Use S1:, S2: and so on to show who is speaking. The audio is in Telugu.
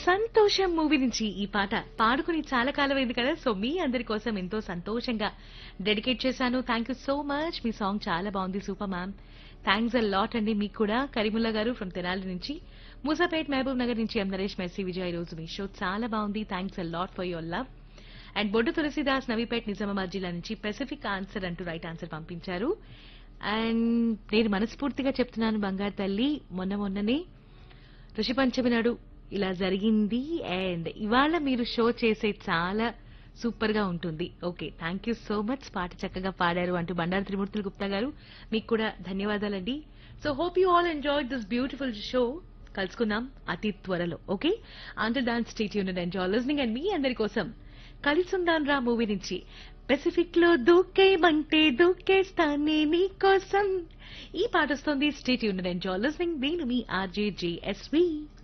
S1: సంతోషం మూవీ నుంచి ఈ పాట పాడుకుని చాలా కాలం అయింది కదా సో మీ అందరి కోసం ఎంతో సంతోషంగా డెడికేట్ చేశాను థ్యాంక్ యూ సో మచ్ మీ సాంగ్ చాలా బాగుంది super ma'am thanks a lot అండి మీకు కూడా కరీముల్లా గారు ఫ్రమ్ తెనాలి నుంచి మూసాపేట్ మహబూబ్ నగర్ నుంచి ఎం నరేష్ మెర్సీ విజయ్ ఈ రోజు మీ షో చాలా బాగుంది thanks a lot for your love and Boddu Tulasidas Navipet Nizamabad జిల్లా నుంచి పెసిఫిక్ ఆన్సర్ అంటూ రైట్ ఆన్సర్ పంపించారు అండ్ నేను మనస్ఫూర్తిగా చెప్తున్నాను బంగారు తల్లి మొన్న మొన్ననే ఋషి పంచమి నాడు ఇలా జరిగింది అండ్ ఇవాళ మీరు షో చేసే చాలా సూపర్ గా ఉంటుంది okay thank you so much పాట చక్కగా పాడారు అంటూ బండారు త్రిమూర్తులు గుప్తా గారు మీకు కూడా ధన్యవాదాలండి so hope you all enjoy this beautiful show కలుసుకుందాం అతి త్వరలో ఓకే ఆంటర్ dance state unit enjoy listening and మీ అందరి కోసం కలిసుందాం రా మూవీ నుంచి పెసిఫిక్ లో దూకేయమంటే దూకేస్తానే నీ కోసం ఈ పాట వస్తుంది స్టేట్ యూనిట్ ఎంజాయ్ లిస్నింగ్ నేను మీ ఆర్జే జేఎస్వి